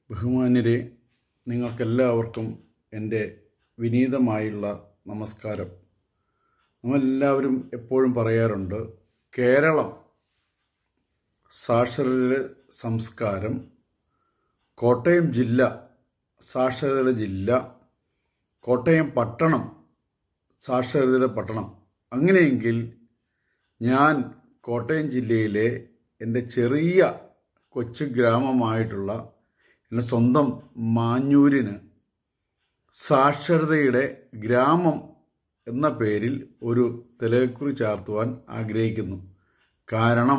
ബഹുമാന്യരെ നിങ്ങൾക്കെല്ലാവർക്കും എൻ്റെ വിനീതമായുള്ള നമസ്കാരം നമ്മളെല്ലാവരും എപ്പോഴും പറയാറുണ്ട് കേരളം സാക്ഷരതയുടെ സംസ്കാരം കോട്ടയം ജില്ല സാക്ഷരതയുടെ ജില്ല കോട്ടയം പട്ടണം സാക്ഷരതയുടെ പട്ടണം അങ്ങനെയെങ്കിൽ ഞാൻ കോട്ടയം ജില്ലയിലെ എൻ്റെ ചെറിയ കൊച്ചു ഗ്രാമമായിട്ടുള്ള എൻ്റെ സ്വന്തം മാഞ്ഞൂരിന് സാക്ഷരതയുടെ ഗ്രാമം എന്ന പേരിൽ ഒരു തിലകക്കുറി ചാർത്തുവാൻ ആഗ്രഹിക്കുന്നു കാരണം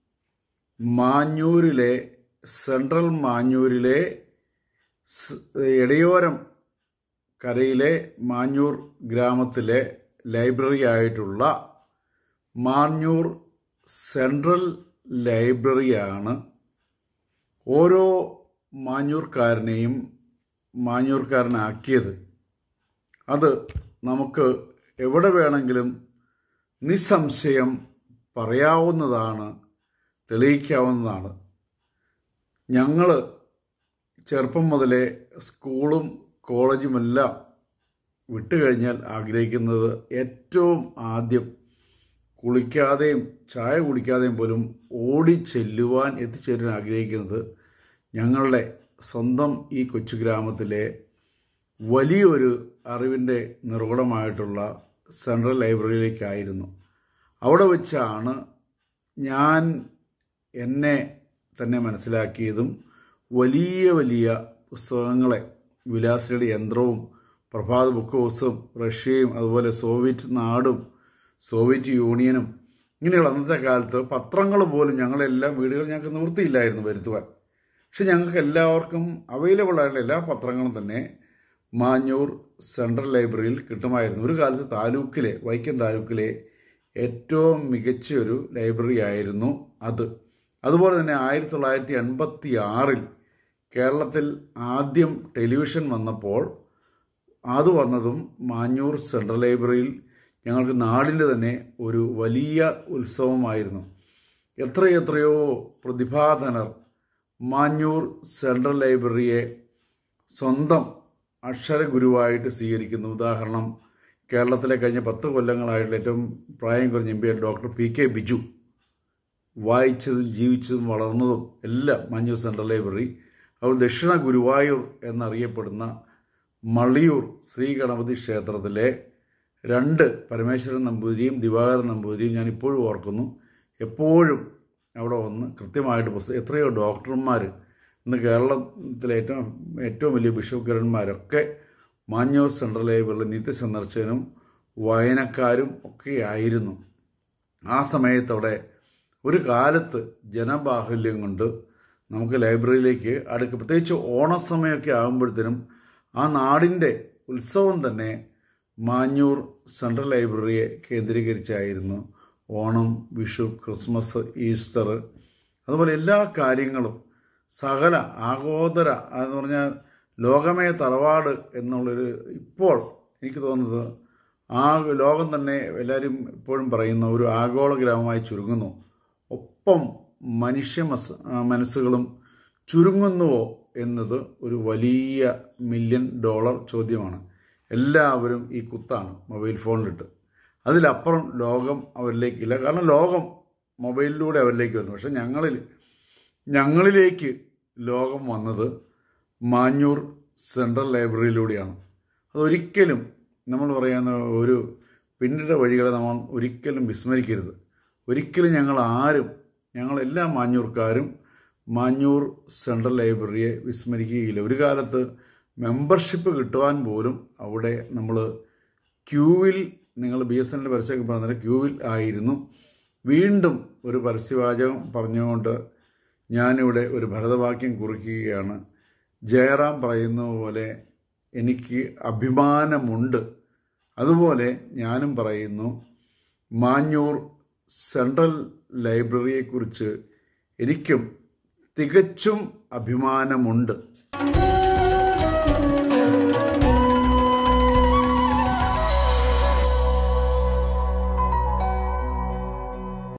മാഞ്ഞൂരിലെ സെൻട്രൽ മാഞ്ഞൂരിലെ സ് എടയോരം കരയിലെ മാഞ്ഞൂർ ഗ്രാമത്തിലെ ലൈബ്രറി ആയിട്ടുള്ള മാഞ്ഞൂർ സെൻട്രൽ ലൈബ്രറിയാണ് ഓരോ മാഞ്ഞൂർക്കാരനെയും മാഞ്ഞൂർക്കാരനാക്കിയത് അത് നമുക്ക് എവിടെ വേണമെങ്കിലും നിസ്സംശയം പറയാവുന്നതാണ് തെളിയിക്കാവുന്നതാണ് ഞങ്ങൾ ചെറുപ്പം മുതലേ സ്കൂളും കോളേജുമെല്ലാം വിട്ടുകഴിഞ്ഞാൽ ആഗ്രഹിക്കുന്നത് ഏറ്റവും ആദ്യം കുളിക്കാതെയും ചായ കുടിക്കാതെയും പോലും ഓടി ചെല്ലുവാൻ എത്തിച്ചേരാൻ ആഗ്രഹിക്കുന്നത് ഞങ്ങളുടെ സ്വന്തം ഈ കൊച്ചു ഗ്രാമത്തിലെ വലിയൊരു അറിവിൻ്റെ നിർവ്വടമായിട്ടുള്ള സെൻട്രൽ ലൈബ്രറിയിലേക്കായിരുന്നു അവിടെ വെച്ചാണ് ഞാൻ എന്നെ തന്നെ മനസ്സിലാക്കിയതും വലിയ വലിയ പുസ്തകങ്ങളെ വിലാസിയുടെ യന്ത്രവും പ്രഭാത ബുക്ക് ഹൗസും റഷ്യയും അതുപോലെ സോവിയറ്റ് നാടും സോവിയറ്റ് യൂണിയനും ഇങ്ങനെയുള്ള അന്നത്തെ കാലത്ത് പത്രങ്ങൾ പോലും ഞങ്ങളെല്ലാം വീടുകൾ ഞങ്ങൾക്ക് നിവൃത്തിയില്ലായിരുന്നു വരുത്തുവാൻ പക്ഷെ ഞങ്ങൾക്ക് എല്ലാവർക്കും അവൈലബിൾ ആയിട്ടുള്ള എല്ലാ പത്രങ്ങളും തന്നെ മാഞ്ഞൂർ സെൻട്രൽ ലൈബ്രറിയിൽ കിട്ടുമായിരുന്നു ഒരു കാലത്ത് താലൂക്കിലെ വൈക്കം താലൂക്കിലെ ഏറ്റവും മികച്ച ഒരു ലൈബ്രറി ആയിരുന്നു അത് അതുപോലെ തന്നെ ആയിരത്തി തൊള്ളായിരത്തി എൺപത്തി ആറിൽ കേരളത്തിൽ ആദ്യം ടെലിവിഷൻ വന്നപ്പോൾ അത് വന്നതും മാഞ്ഞൂർ സെൻട്രൽ ലൈബ്രറിയിൽ ഞങ്ങൾക്ക് നാടിൻ്റെ തന്നെ ഒരു വലിയ ഉത്സവമായിരുന്നു എത്രയെത്രയോ പ്രതിഭാധനർ മാഞ്ഞൂർ സെൻട്രൽ ലൈബ്രറിയെ സ്വന്തം അക്ഷരഗുരുവായിട്ട് സ്വീകരിക്കുന്നു ഉദാഹരണം കേരളത്തിലെ കഴിഞ്ഞ പത്ത് കൊല്ലങ്ങളായിട്ടുള്ള ഏറ്റവും പ്രായം കുറഞ്ഞ M P doctor P K Biju വായിച്ചതും ജീവിച്ചതും വളർന്നതും എല്ലാം മഞ്ഞൂർ സെൻട്രൽ ലൈബ്രറി അവർ ദക്ഷിണ ഗുരുവായൂർ എന്നറിയപ്പെടുന്ന മള്ളിയൂർ ശ്രീ ഗണപതി ക്ഷേത്രത്തിലെ രണ്ട് പരമേശ്വരൻ നമ്പൂതിരിയും ദിവാകരൻ നമ്പൂതിരിയും ഞാൻ ഇപ്പോഴും ഓർക്കുന്നു എപ്പോഴും അവിടെ വന്ന് കൃത്യമായിട്ട് പുസ്തകം എത്രയോ ഡോക്ടർമാർ ഇന്ന് കേരളത്തിലെ ഏറ്റവും ഏറ്റവും വലിയ ബിഷപ്പുകാരന്മാരൊക്കെ മാഞ്ഞൂർ സെൻട്രൽ ലൈബ്രറിയിലെ നിത്യസന്ദർശകനും വായനക്കാരും ഒക്കെ ആയിരുന്നു ആ സമയത്തവിടെ ഒരു കാലത്ത് ജനബാഹുല്യം കൊണ്ട് നമുക്ക് ലൈബ്രറിയിലേക്ക് അടുക്കുക പ്രത്യേകിച്ച് ഓണസമയമൊക്കെ ആകുമ്പോഴത്തേനും ആ നാടിൻ്റെ ഉത്സവം തന്നെ മാഞ്ഞൂർ സെൻട്രൽ ലൈബ്രറിയെ കേന്ദ്രീകരിച്ചായിരുന്നു ഓണം വിഷു ക്രിസ്മസ് ഈസ്റ്റർ അതുപോലെ എല്ലാ കാര്യങ്ങളും സകല ആഗോദര എന്ന് പറഞ്ഞാൽ ലോകമേ തറവാട് എന്നുള്ളൊരു ഇപ്പോൾ എനിക്ക് തോന്നുന്നത് ആ ലോകം തന്നെ എല്ലാവരും ഇപ്പോഴും പറയുന്ന ഒരു ആഗോള ഗ്രാമമായി ചുരുങ്ങുന്നു ഒപ്പം മനുഷ്യ മസ് മനസ്സുകളും ചുരുങ്ങുന്നുവോ എന്നത് ഒരു വലിയ മില്യൺ ഡോളർ ചോദ്യമാണ് എല്ലാവരും ഈ കുത്താണ് മൊബൈൽ ഫോണിലിട്ട് അതിലപ്പുറം ലോകം അവരിലേക്കില്ല കാരണം ലോകം മൊബൈലിലൂടെ അവരിലേക്ക് വരുന്നു പക്ഷെ ഞങ്ങളിൽ ഞങ്ങളിലേക്ക് ലോകം വന്നത് മാഞ്ഞൂർ സെൻട്രൽ ലൈബ്രറിയിലൂടെയാണ് അതൊരിക്കലും നമ്മൾ പറയുന്ന ഒരു പിന്നിട്ട വഴികളെ നമ്മൾ ഒരിക്കലും വിസ്മരിക്കരുത് ഒരിക്കലും ഞങ്ങൾ ആരും ഞങ്ങളെല്ലാ മാഞ്ഞൂർക്കാരും മാഞ്ഞൂർ സെൻട്രൽ ലൈബ്രറിയെ വിസ്മരിക്കുകയില്ല ഒരു കാലത്ത് മെമ്പർഷിപ്പ് കിട്ടുവാൻ പോലും അവിടെ നമ്മൾ ക്യൂവിൽ നിങ്ങൾ ബി എസ് എൻ്റെ പരസ്യമൊക്കെ പറഞ്ഞാൽ ക്യൂവിൽ ആയിരുന്നു വീണ്ടും ഒരു പരസ്യവാചകം പറഞ്ഞുകൊണ്ട് ഞാനിവിടെ ഒരു ഭരതവാക്യം കുറിക്കുകയാണ് ജയറാം പറയുന്ന പോലെ എനിക്ക് അഭിമാനമുണ്ട് അതുപോലെ ഞാനും പറയുന്നു മാഞ്ഞൂർ സെൻട്രൽ ലൈബ്രറിയെക്കുറിച്ച് എനിക്കും തികച്ചും അഭിമാനമുണ്ട്